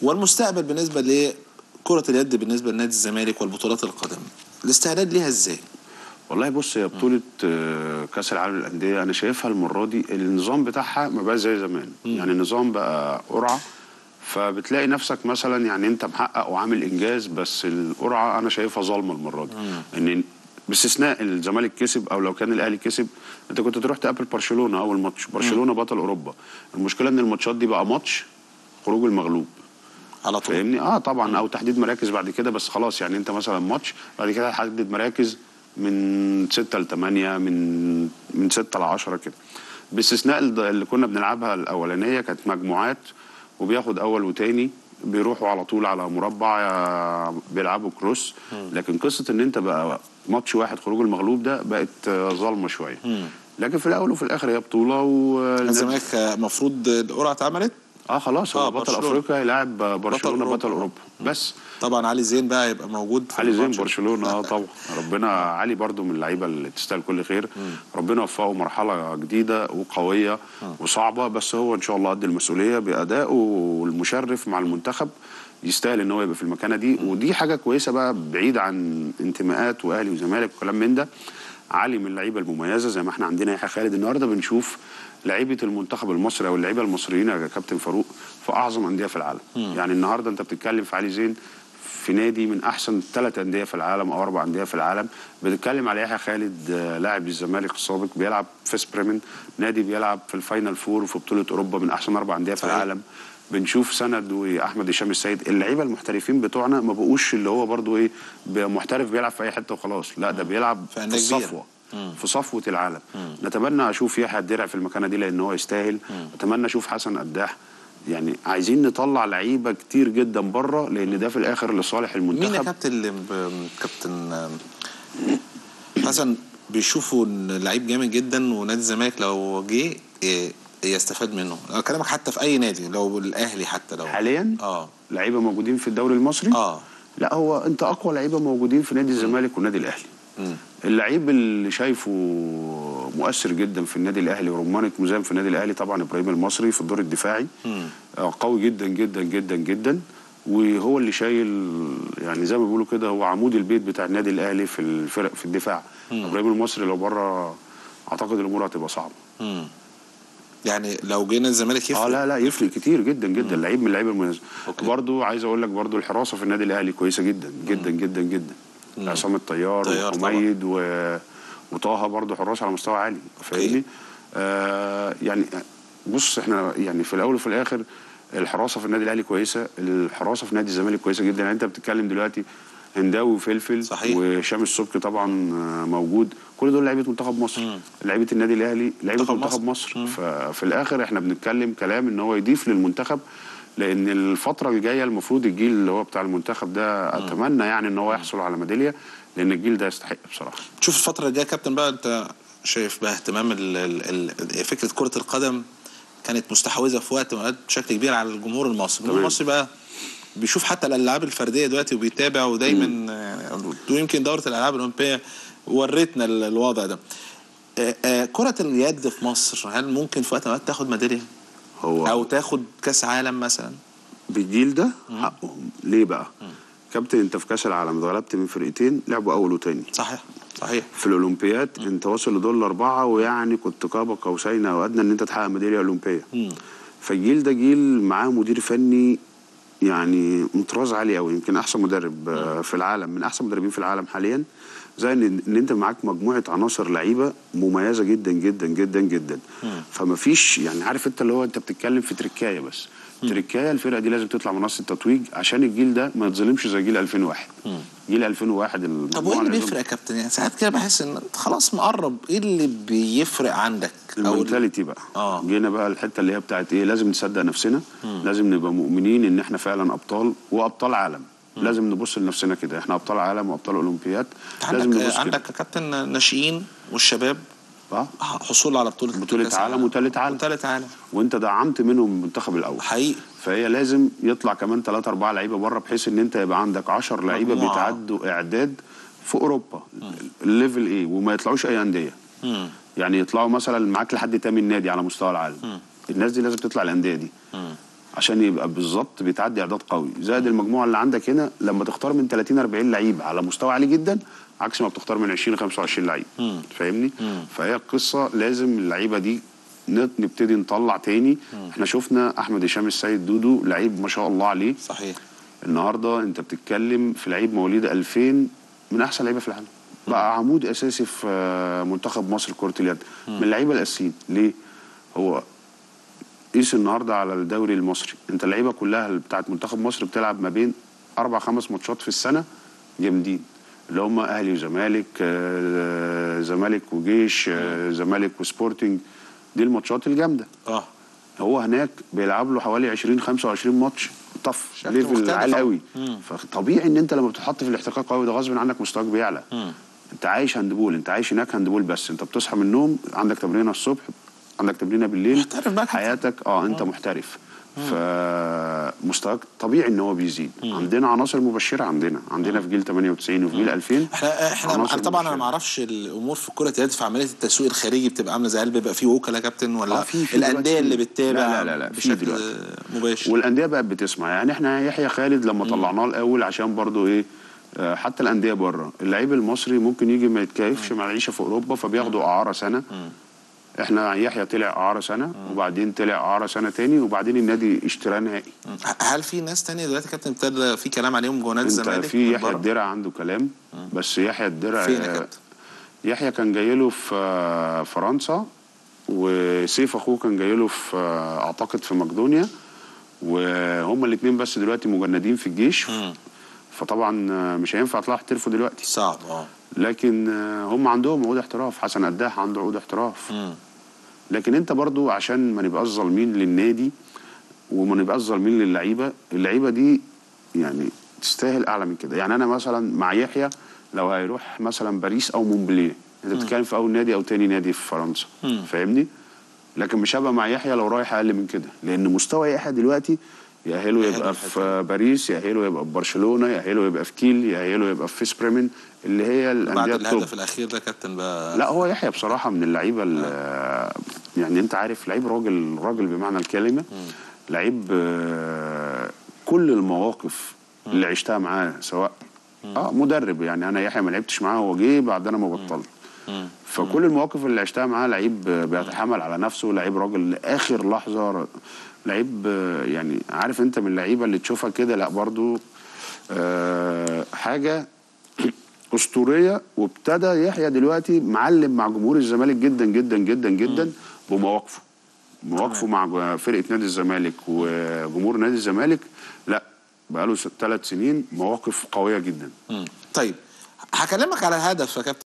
والمستقبل بالنسبه لكره اليد بالنسبه لنادي الزمالك والبطولات القادمه الاستعداد ليها ازاي والله بص هي بطولة آه، كأس العالم للأندية أنا شايفها المرة دي النظام بتاعها ما بقى زي زمان يعني النظام بقى قرعة فبتلاقي نفسك مثلا يعني أنت محقق وعامل إنجاز بس القرعة أنا شايفها ظالمة المرة دي إن باستثناء الزمالك كسب أو لو كان الأهلي كسب أنت كنت تروح تقابل برشلونة أول ماتش برشلونة بطل أوروبا المشكلة إن الماتشات دي بقى ماتش خروج المغلوب على طول فاهمني اه طبعا او تحديد مراكز بعد كده بس خلاص يعني انت مثلا ماتش بعد كده هتحدد مراكز من 6 ل 8 من من 6 ل 10 كده باستثناء الد- اللي كنا بنلعبها الاولانيه كانت مجموعات وبياخد اول وتاني بيروحوا على طول على مربع آه، بيلعبوا كروس لكن قصه ان انت بقى ماتش واحد خروج المغلوب ده بقت آه، ظالمه شويه لكن في الاول وفي الاخر هي بطوله و الزمالك المفروض القرعه اتعملت اه خلاص هو آه، بطل برشلونة. افريقيا هيلاعب برشلونه أوروبا. بطل اوروبا بس طبعا علي زين بقى هيبقى موجود في علي زين الماتش. برشلونه اه طبعا ربنا علي برضو من اللعيبه اللي تستاهل كل خير ربنا وفقه مرحله جديده وقويه وصعبه بس هو ان شاء الله قد المسؤوليه بادائه المشرف مع المنتخب يستاهل ان هو يبقى في المكانه دي ودي حاجه كويسه بقى بعيد عن انتماءات واهلي وزمالك وكلام من ده علي من اللعيبه المميزه زي ما احنا عندنا يحيى خالد النهارده بنشوف لعيبه المنتخب المصري او اللعيبه المصريين يا كابتن فاروق في اعظم انديه في العالم يعني النهارده انت بتتكلم في علي زين في نادي من احسن ثلاث انديه في العالم او اربع انديه في العالم بتتكلم على يحيى خالد آه، لاعب الزمالك السابق بيلعب في سبريمن نادي بيلعب في الفاينل فور وفي بطوله اوروبا من احسن اربع انديه في صحيح. العالم بنشوف سند واحمد هشام السيد اللعيبه المحترفين بتوعنا ما بقوش اللي هو برضو ايه محترف بيلعب في اي حته وخلاص لا ده بيلعب في في, أندية كبيرة. الصفوه في صفوه العالم نتمنى اشوف يحيى الدرع في المكانه دي لان هو يستاهل اتمنى اشوف حسن قداح يعني عايزين نطلع لعيبه كتير جدا بره لان ده في الاخر لصالح مين يا المنتخب كابتن اللي ب- كابتن آم، حسن بيشوفوا ان لعيب جامد جدا ونادي الزمالك لو جه إيه، يستفاد منه انا بكلمك حتى في اي نادي لو الاهلي حتى لو حاليا اه لعيبه موجودين في الدوري المصري اه لا هو انت اقوى لعيبه موجودين في نادي الزمالك والنادي الاهلي مم. اللعيب اللي شايفه مؤثر جدا في النادي الاهلي ورمانه مزام في النادي الاهلي طبعا ابراهيم المصري في الدور الدفاعي آه، قوي جدا جدا جدا جدا وهو اللي شايل يعني زي ما بيقولوا كده هو عمود البيت بتاع النادي الاهلي في الفرق في الدفاع ابراهيم المصري لو بره اعتقد الامور هتبقى صعبه مم. يعني لو جينا الزمالك يفرق اه لا لا يفرق كتير جدا جدا لعيب من اللعيبه المميزه أوكي. برضو عايز اقول لك برضو الحراسه في النادي الاهلي كويسه جدا جدا جدا جدا عصام الطيار طيار طبعا. وحميد و... وطه برضو حراس على مستوى عالي فاهمني آه يعني بص احنا يعني في الاول وفي الاخر الحراسه في النادي الاهلي كويسه الحراسه في نادي الزمالك كويسه جدا يعني انت بتتكلم دلوقتي هنداوي وفلفل صحيح. وهشام السبكي طبعا آه، موجود كل دول لعيبه منتخب مصر لعيبه النادي الاهلي لعيبه منتخب منتخب مصر. مصر, ففي الاخر احنا بنتكلم كلام ان هو يضيف للمنتخب لان الفتره الجايه المفروض الجيل اللي هو بتاع المنتخب ده اتمنى يعني ان هو يحصل على ميداليه لان الجيل ده يستحق بصراحه تشوف الفترة الجاية يا كابتن بقى انت شايف بقى اهتمام ال ال ال فكرة كرة القدم كانت مستحوذة في وقت من الأوقات بشكل كبير على الجمهور المصري، الجمهور تمام. المصري بقى بيشوف حتى الألعاب الفردية دلوقتي وبيتابع ودايما يعني ويمكن دورة الألعاب الأولمبية ورتنا ال- الوضع ده. آه، آه، كرة اليد في مصر هل ممكن في وقت من الأوقات تاخد ميدالية؟ هو أو تاخد كأس عالم مثلا؟ بالجيل ده حقهم ليه بقى كابتن انت في كاس العالم اتغلبت من فرقتين لعبوا اول وتاني صحيح صحيح في الاولمبياد انت واصل لدور الاربعه ويعني كنت قاب قوسين او ادنى ان انت تحقق ميداليه اولمبيه فالجيل ده جيل معاه مدير فني يعني مطراز عالي قوي يمكن احسن مدرب آه، في العالم من احسن مدربين في العالم حاليا زي ان ان انت معاك مجموعه عناصر لعيبه مميزه جدا جدا جدا جدا فما فيش يعني عارف انت اللي هو انت بتتكلم في تركايه بس تركايه الفرقه دي لازم تطلع منصه التتويج عشان الجيل ده ما يتظلمش زي جيل 2001 جيل 2001 طب المجموعة وايه اللي اللي بيفرق يا كابتن؟ يعني ساعات كده بحس ان انت خلاص مقرب، ايه اللي بيفرق عندك؟ أو المنتاليتي بقى آه. جينا بقى الحته اللي هي بتاعت ايه لازم نصدق نفسنا لازم نبقى مؤمنين ان احنا فعلا ابطال وابطال عالم لازم نبص لنفسنا كده احنا ابطال عالم وابطال اولمبياد لازم عندك نبص عندك كده يا كابتن ناشئين والشباب آه. حصول على بطولة بطولة كأس عالم العالم. وتالت عالم. وتالت عالم وانت دعمت منهم المنتخب الاول حقيقي فهي لازم يطلع كمان ثلاثة أربعة لعيبة بره بحيث إن أنت يبقى عندك 10 لعيبة مجموعة. بيتعدوا إعداد في أوروبا الليفل إيه وما يطلعوش أي أندية مم. يعني يطلعوا مثلا معاك لحد تامن نادي على مستوى العالم الناس دي لازم تطلع الأندية دي عشان يبقى بالظبط بيتعدي اعداد قوي زائد المجموعه اللي عندك هنا لما تختار من 30 40 لعيب على مستوى عالي جدا عكس ما بتختار من 20 25 لعيب فاهمني فهي القصه لازم اللعيبه دي نت- نبتدي نطلع تاني احنا شفنا احمد هشام السيد دودو لعيب ما شاء الله عليه صحيح النهارده انت بتتكلم في لعيب مواليد 2000 من احسن لعيبه في العالم بقى عمود اساسي في آه، منتخب مصر كره اليد من اللعيبه الاساسيين ليه هو قيس النهارده على الدوري المصري انت اللعيبه كلها اللي بتاعت منتخب مصر بتلعب ما بين اربع خمس ماتشات في السنه جامدين اللي هم اهلي وزمالك آه، زمالك وجيش آه، زمالك وسبورتنج دي الماتشات الجامده اه هو هناك بيلعب له حوالي 20 25 ماتش طف شكل ليفل مختلف عالي طبعا. قوي فطبيعي ان انت لما بتتحط في الاحتكاك قوي ده غصب عنك مستواك بيعلى انت عايش هاندبول انت عايش هناك هاندبول بس انت بتصحى من النوم عندك تمرينه الصبح عندك تمرينه بالليل محترف بقى كده. حياتك اه انت محترف فمستواك طبيعي ان هو بيزيد عندنا عناصر مبشره عندنا عندنا في جيل 98 وفي جيل 2000 احنا احنا عناصر أنا طبعا انا مبشرة. ما اعرفش الامور في كره اليد في عمليه التسويق الخارجي بتبقى عامله ازاي هل بيبقى في وكلاء كابتن ولا آه، في- في الانديه دلوقتي اللي في. بتتابع لا، لا، لا، في بشكل دلوقتي. مباشر والانديه بقت بتسمع يعني احنا يحيى خالد لما طلعناه الاول عشان برضو ايه آه، حتى الانديه بره اللعيب المصري ممكن يجي ما يتكيفش مع العيشه في اوروبا فبياخدوا اعاره سنه احنا يحيى طلع اعاره سنه وبعدين طلع اعاره سنه تاني وبعدين النادي اشتراه نهائي هل في ناس تانية دلوقتي كابتن ابتدى في كلام عليهم جوه نادي انت الزمالك في من يحيى بره؟ الدرع عنده كلام بس يحيى الدرع فين يا آه، كابتن؟ يحيى كان جاي له في آه، فرنسا وسيف اخوه كان جاي له في آه، اعتقد في مقدونيا وهما الاثنين بس دلوقتي مجندين في الجيش فطبعا آه، مش هينفع يطلعوا يحترفوا دلوقتي صعب اه لكن آه، هم عندهم عقود احتراف حسن قداح عنده عقود احتراف مم. لكن انت برضو عشان ما نبقاش ظالمين للنادي وما نبقاش ظالمين للعيبه اللعيبه دي يعني تستاهل اعلى من كده يعني انا مثلا مع يحيى لو هيروح مثلا باريس او مونبليه انت بتتكلم في اول نادي او تاني نادي في فرنسا فاهمني لكن مش هبقى مع يحيى لو رايح اقل من كده لان مستوى يحيى دلوقتي يأهله يأهله يبقى في في باريس يأهله يبقى في برشلونه يأهله يبقى في كيل يأهله يبقى في فيس بريمن اللي هي بعد الانديه التوب الهدف الاخير ده كابتن بقى لا هو يحيى بصراحه من اللعيبه ال- يعني انت عارف لعيب راجل راجل بمعنى الكلمه لعيب آه، كل المواقف اللي عشتها معاه سواء اه مدرب يعني انا يحيى ما لعبتش معاه هو جه بعد انا ما بطلت فكل المواقف اللي عشتها معاه لعيب آه، بيتحمل على نفسه لعيب راجل لاخر لحظه لعيب آه، يعني عارف انت من اللعيبه اللي تشوفها كده لا برضو آه، حاجه اسطوريه وابتدى يحيى دلوقتي معلم مع جمهور الزمالك جدا جدا جدا جدا بمواقفه مواقفه مع فرقه نادي الزمالك وجمهور نادي الزمالك لا بقاله ثلاث سنين مواقف قويه جدا مم. طيب هكلمك على الهدف يا كابتن